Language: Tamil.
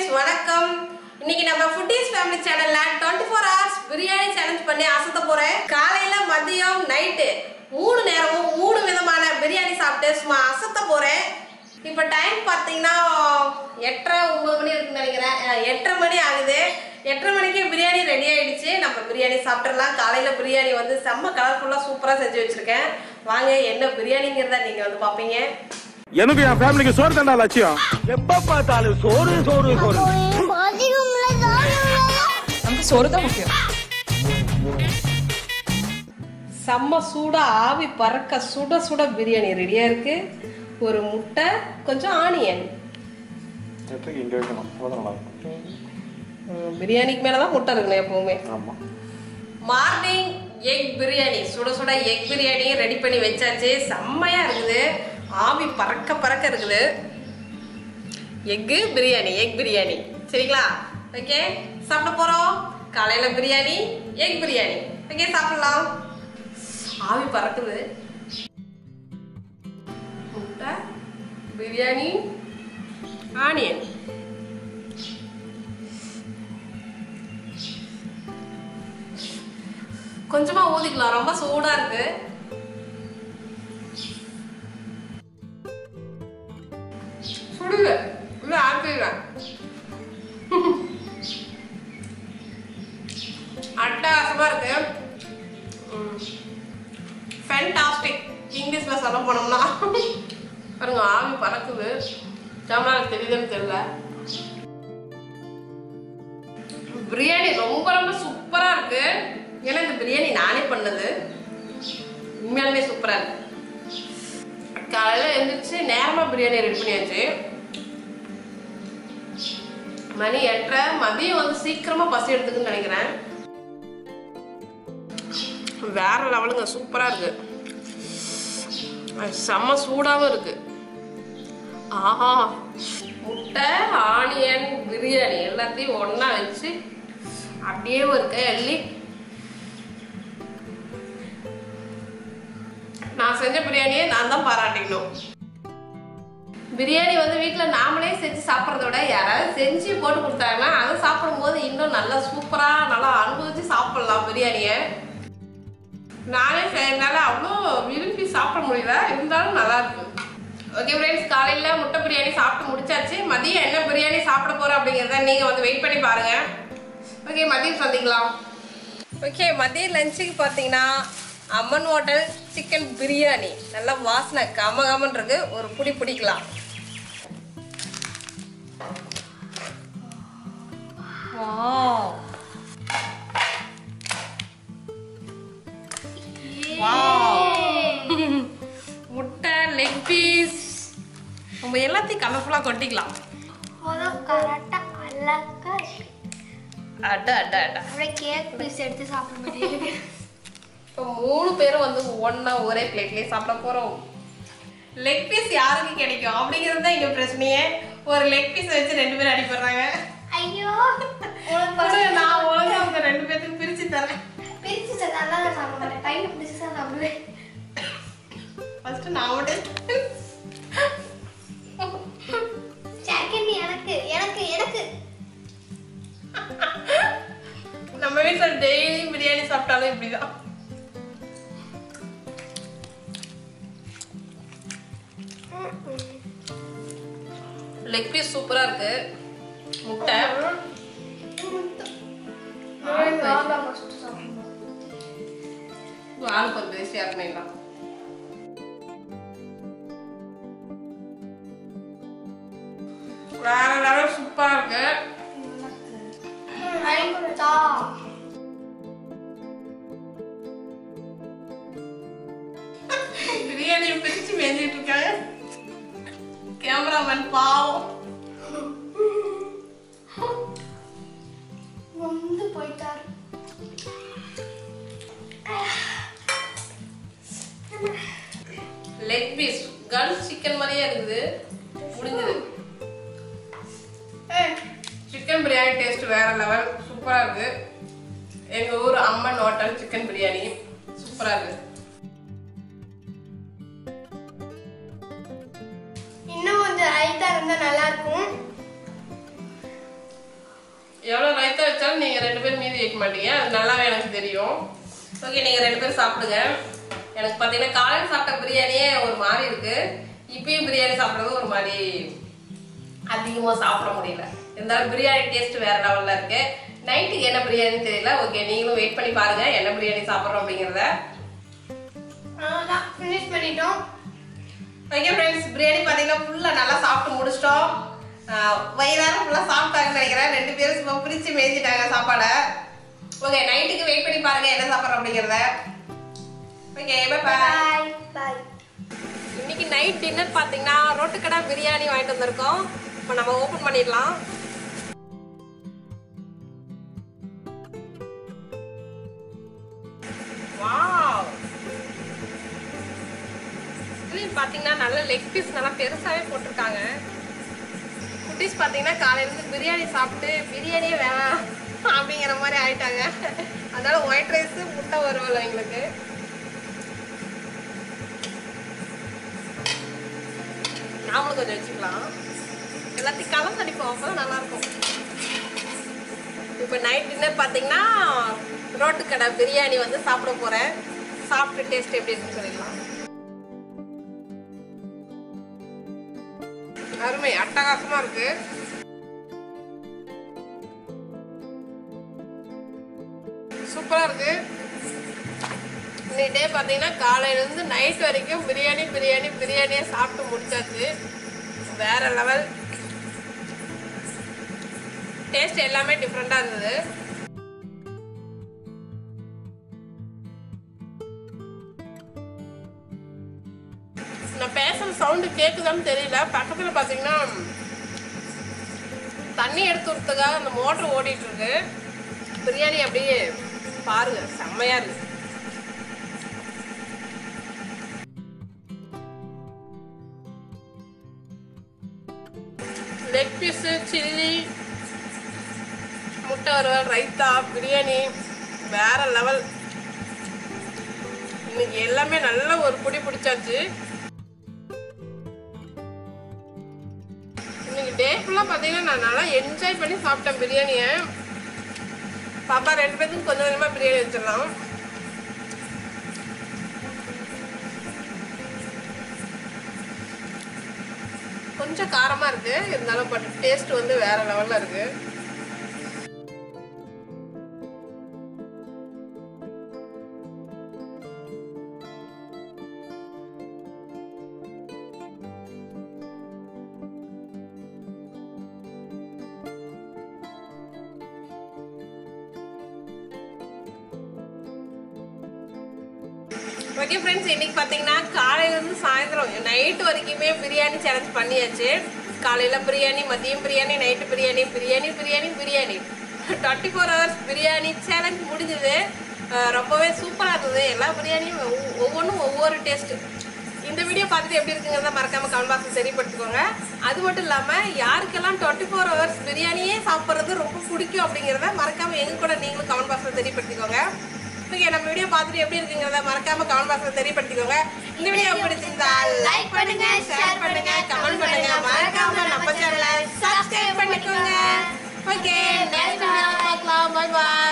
ஃப்ரெண்ட்ஸ் வணக்கம் இன்னைக்கு நம்ம ஃபுட்டீஸ் ஃபேமிலி சேனல்ல twenty four hours biryani challenge பண்ணி அசத்த போறேன் காலையில மதியம் நைட்டு மூணு நேரமும் மூணு விதமான பிரியாணி சாப்பிட்டு சும்மா அசத்த போறேன் இப்போ டைம் பார்த்தீங்கன்னா எட்டரை ஒன்பது மணி இருக்குன்னு நினைக்கிறேன் அஹ், எட்டரை மணி ஆகுது எட்டரை மணிக்கு பிரியாணி ரெடி ஆயிடுச்சு நம்ம பிரியாணி சாப்பிட்றலாம் காலையில பிரியாணி வந்து செம்ம கலர்ஃபுல்லாக சூப்பராக செஞ்சு வச்சிருக்கேன் வாங்க என்ன பிரியாணிங்கிறத நீங்க வந்து பார்ப்பீங்க எனக்கு என் ஃபேமிலிக்கு சோறு தண்டா லட்சியம் எப்ப பார்த்தாலும் சோறு சோறு சோறு நமக்கு சோறு தான் முக்கியம் செம்ம சூடா ஆவி பறக்க சுட சுட பிரியாணி ரெடியா இருக்கு ஒரு முட்டை கொஞ்சம் ஆனியன் எட்டுக்கு இங்க வைக்கணும் அவ்வளோ நல்லா இருக்கும் ம், பிரியாணிக்கு மேலதான் முட்டை இருக்கணும் எப்பவுமே ஆமா மார்னிங் எக் பிரியாணி சுட சுட எக் பிரியாணி ரெடி பண்ணி வச்சாச்சு செம்மையா இருக்குது ஆவி பறக்க பறக்க இருக்குது எக்கு பிரியாணி எக் பிரியாணி சரிங்களா ஓகே சாப்பிட போறோம் காலையில பிரியாணி எக் பிரியாணி ஓகே சாப்பிடலாம் ஆவி பறக்குது முட்டை பிரியாணி ஆனியன் கொஞ்சமா ஊதிக்கலாம் ரொம்ப சூடா இருக்கு சுடுங்க இல்ல ஆக்கிடுவேன் அட்டகாசமா இருக்கு ஃபேண்டாஸ்டிக் இங்கிலீஷ்ல சொல்ல போனோம்னா பாருங்க ஆவி பறக்குது கேமரால தெரியுதுன்னு தெரியல பிரியாணி ரொம்ப ரொம்ப சூப்பரா இருக்கு ஏன்னா இந்த பிரியாணி நானே பண்ணது உண்மையாலுமே சூப்பரா இருக்கு காலையில எழுந்திரிச்சு நேரமா பிரியாணி ரெடி பண்ணியாச்சு மணி எட்டரை மதியம் வந்து சீக்கிரமா பசி எடுத்துக்குன்னு நினைக்கிறேன் வேற லெவலுங்க சூப்பரா இருக்கு அது செம்ம சூடாவும் இருக்கு ஆஹா முட்டை ஆனியன் பிரியாணி எல்லாத்தையும் ஒண்ணா வச்சு அப்படியே ஒரு கை அள்ளி நான் செஞ்ச பிரியாணியை நான் தான் பாராட்டிக்கணும் பிரியாணி வந்து வீட்டில் நாமளே செஞ்சு சாப்பிட்றத விட யாராவது செஞ்சு போட்டு கொடுத்தாங்கன்னா அதை சாப்பிடும்போது இன்னும் நல்லா சூப்பராக நல்லா அனுபவிச்சு சாப்பிடலாம் பிரியாணியை நானே செய்யறதுனால அவ்வளோ விரும்பி சாப்பிட முடியல இருந்தாலும் நல்லா இருக்கு ஓகே ஃப்ரெண்ட்ஸ் காலையில் முட்டை பிரியாணி சாப்பிட்டு முடிச்சாச்சு மதியம் என்ன பிரியாணி சாப்பிட போகிறோம் அப்படிங்கிறத நீங்கள் வந்து வெயிட் பண்ணி பாருங்க ஓகே மதியம் சந்திக்கலாம் ஓகே மதிய லஞ்சுக்கு பார்த்தீங்கன்னா அம்மன் ஹோட்டல் சிக்கன் பிரியாணி நல்லா வாசனை கம கமன் இருக்கு ஒரு புடி பிடிக்கலாம் வாவ் வாவ் முட்டை லெக் பீஸ் நம்ம எல்லாத்தையும் கலர்ஃபுல்லாக கொட்டிக்கலாம் கரெக்டா அழகா இருக்கு அட அட அட அப்படியே கேக் பீஸ் எடுத்து சாப்பிட மாதிரி இப்போ மூணு பேரும் வந்து ஒண்ணா ஒரே பிளேட்லயே சாப்பிட போறோம் லெக் பீஸ் யாருக்கு கிடைக்கும் அப்படிங்கிறது தான் இங்க பிரச்சனையே ஒரு லெக் பீஸ் வச்சு ரெண்டு பேரும் அடிப்படுறாங்க ஐயோ உனக்கு அட, first நான் ஒழுங்கா அவங்க ரெண்டு பேத்துக்கு பிரிச்சு தரேன் பிரிச்சு சார் நல்லா தான் சாப்பிட மாட்டேன் கையில பிடிச்சு தான் சாப்பிடுவேன் ஃபர்ஸ்ட் நான் மட்டும் செகண்ட் எனக்கு எனக்கு எனக்கு நம்ம வீட்டுல டெய்லி பிரியாணி சாப்பிட்டாலும் இப்படிதான் லெக் பீஸ் சூப்பரா இருக்கு முட்டை நான் தான் ஃபர்ஸ்ட் சாப்பிடணும் ஆளுக்கு ஒரு பேசி இறங்கிடலாம் வேற லெவல் சூப்பரா இருக்கு ஐம்பதா பிரியாணியை பிரிச்சு மேஞ்சிட்டு இருக்காங்க கேமராமேன் பாவம் வந்து போயிட்டாரு லெக் பீஸ் கன் சிக்கன் மாதிரியே இருக்குது முடிஞ்சது சிக்கன் பிரியாணி டேஸ்ட் வேற லெவல் சூப்பரா இருக்கு எங்க ஊர் அம்மன் ஹோட்டல் சிக்கன் பிரியாணி சூப்பரா இருக்கு இன்னும் கொஞ்சம் ரைத்தா இருந்தா நல்லா இருக்கும் எவ்வளோ ரைத்தா வச்சாலும் நீங்கள் ரெண்டு பேரும் மீதி வைக்க மாட்டீங்க அது நல்லாவே எனக்கு தெரியும் ஓகே நீங்கள் ரெண்டு பேரும் சாப்பிடுங்க எனக்கு பார்த்தீங்கன்னா காலையில் சாப்பிட்ட பிரியாணியே ஒரு மாதிரி இருக்கு இப்பயும் பிரியாணி சாப்பிட்றது ஒரு மாதிரி அதிகமாக சாப்பிட முடியல இருந்தாலும் பிரியாணி டேஸ்ட் வேற லெவலில் இருக்கு நைட்டுக்கு என்ன பிரியாணின்னு தெரியல ஓகே நீங்களும் வெயிட் பண்ணி பாருங்க என்ன பிரியாணி சாப்பிட்றோம் அப்படிங்கிறத அவ்வளோதான் ஃபினிஷ் பண்ணிட்டோம் ஓகே ஃப்ரெண்ட்ஸ் பிரியாணி பார்த்தீங்கன்னா ஃபுல்லாக நல்லா சாப்பிட்டு முடிச்சிட்டோம் ஆஹ் வயிறார ஃபுல்லாக சாப்பிட்டாங்கன்னு நினைக்கிறேன் ரெண்டு பேரும் சும்மா பிரித்து மேய்ஞ்சிட்டாங்க சாப்பாடை ஓகே நைட்டுக்கு வெயிட் பண்ணி பாருங்க என்ன சாப்பிட்றோம் அப்படிங்கிறத ஓகே பை பாய் பாய் பாய் இன்னைக்கு நைட் டின்னர் பார்த்தீங்கன்னா ரோட்டுக்கடை பிரியாணி வாங்கிட்டு வந்திருக்கோம் இப்போ நம்ம ஓப்பன் பண்ணிடலாம் வாவ் இதுலயும் பார்த்தீங்கன்னா நல்ல லெக் பீஸ் நல்லா பெருசாவே போட்டிருக்காங்க குட்டீஸ் பார்த்தீங்கன்னா காலையிலேருந்து பிரியாணி சாப்பிட்டு பிரியாணியே வேணாம் அப்படிங்கிற மாதிரி ஆயிட்டாங்க அதனால ஒயிட் ரைஸ் முட்டை வருவல எங்களுக்கு நாமளும் கொஞ்சம் வச்சுக்கலாம் எல்லாத்தையும் கலந்து அடிப்போம் அப்போ நல்லா இருக்கும் இப்போ நைட் டின்னர் பார்த்தீங்கன்னா ரோட்டு கடை பிரியாணி வந்து சாப்பிட போகிறேன் சாப்பிட்டு டேஸ்ட் எப்படி இருக்குன்னு சொல்லிடலாம் அருமை அட்டகாசமா இருக்கு சூப்பரா இருக்கு இன்னைக்கு டே பார்த்தீங்கன்னா காலையிலேருந்து நைட் வரைக்கும் பிரியாணி பிரியாணி பிரியாணியே சாப்பிட்டு முடிச்சாச்சு வேற லெவல் டேஸ்ட் எல்லாமே டிஃப்ரெண்ட்டாக இருந்தது நான் பேசுற சவுண்டு கேட்குதான்னு தெரியல பக்கத்தில் பார்த்தீங்கன்னா தண்ணி எடுத்து விடுறதுக்காக அந்த மோட்டர் ஓடிட்டு இருக்கு பிரியாணி அப்படியே பாருங்க செம்மையா இருக்கு லெக் பீஸு சில்லி முட்டை வறுவல் ரைத்தா பிரியாணி வேற லெவல் இன்னைக்கு எல்லாமே நல்ல ஒரு புடி பிடிச்சாச்சு இன்னைக்கு டே ஃபுல்லாக பார்த்தீங்கன்னா நான் நல்லா என்ஜாய் பண்ணி சாப்பிட்டேன் பிரியாணியை பாப்பா ரெண்டு பேத்துக்கும் கொஞ்சம் கொஞ்சமாக பிரியாணி வச்சிடலாம் கொஞ்சம் காரமாக இருக்கு இருந்தாலும் பட் டேஸ்ட் வந்து வேற லெவலில் இருக்கு ஓகே ஃப்ரெண்ட்ஸ் இன்னைக்கு பார்த்தீங்கன்னா காலையிலேருந்து சாயந்தரம் நைட்டு வரைக்குமே பிரியாணி சேலஞ்ச் பண்ணியாச்சு காலையில் பிரியாணி மதியம் biryani night biryani biryani biryani biryani twenty four hours biryani challenge முடிஞ்சுது அஹ் ரொம்பவே சூப்பராக இருந்தது எல்லா பிரியாணியும் ஒவ்வொ- ஒவ்வொன்றும் ஒவ்வொரு டேஸ்ட்டு இந்த வீடியோ பார்த்துட்டு எப்படி இருக்குங்கிறத மறக்காம கமெண்ட் பாக்ஸில் தெரியப்படுத்திக்கோங்க அது மட்டும் இல்லாமல் யாருக்கெல்லாம் டுவெண்ட்டி ஃபோர் ஹவர்ஸ் பிரியாணியே சாப்பிட்றது ரொம்ப பிடிக்கும் அப்படிங்கிறத மறக்காம எங்க கூட நீங்களும் கமெண்ட் பாக்ஸில் தெரியப்படுத்திக்கோங்க ஓகே நம்ம வீடியோ பார்த்துட்டு எப்படி இருக்குங்கிறத மறக்காம கமெண்ட் பாக்ஸில் தெரியப்படுத்திக்கோங்க இந்த வீடியோ பிடிச்சிருந்தா லைக் பண்ணுங்க ஷேர் பண்ணுங்க கமெண்ட் பண்ணுங்க மறக்காம நம்ம சேனலை சப்ஸ்கிரைப் பண்ணிக்கோங்க ஓகே நெக்ஸ்ட் வீடியோ பார்க்கலாம் பை பாய்